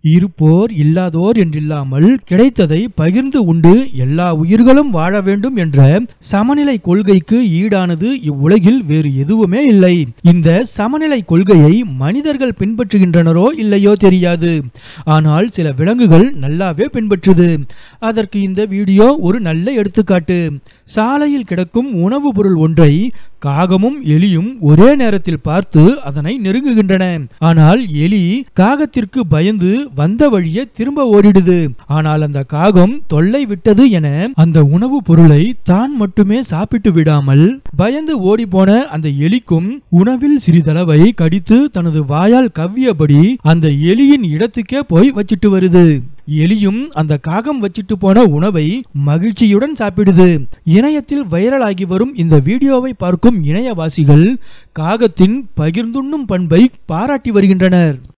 இருப்போர் இல்லாதோர் என்றில்லாமல் கிடைத்ததை பகிர்ந்து உண்டு எல்லா உயிர்களும் வாழ வேண்டும் என்ற சமநிலை கொள்கைக்கு ஈடானது இவ்வுலகில் வேறு எதுவுமே இல்லை இந்த சமநிலை கொள்கையை மனிதர்கள் பின்பற்றுகின்றனரோ இல்லையோ தெரியாது ஆனால் சில விலங்குகள் நல்லாவே பின்பற்றுது அதற்கு இந்த வீடியோ ஒரு நல்ல எடுத்துக்காட்டு சாலையில் கிடக்கும் உணவுப் பொருள் ஒன்றை காகமும் எலியும் ஒரே நேரத்தில் பார்த்து அதனை நெருங்குகின்றன ஆனால் எலி காகத்திற்கு பயந்து வந்த வழியே திரும்ப ஓடிடுது ஆனால் அந்த காகம் தொல்லை விட்டது என அந்த உணவுப் பொருளை தான் மட்டுமே சாப்பிட்டு விடாமல் பயந்து ஓடி போன அந்த எலிக்கும் உணவில் சிறிதளவை கடித்து தனது வாயால் கவ்வியபடி அந்த எலியின் இடத்துக்கே போய் வச்சிட்டு வருது எலியும் அந்த காகம் வச்சிட்டு போன உணவை மகிழ்ச்சியுடன் சாப்பிடுது இணையத்தில் வைரலாகி வரும் இந்த வீடியோவை பார்க்கும் இணையவாசிகள் காகத்தின் பகிர்ந்துண்ணும் பண்பை பாராட்டி வருகின்றனர்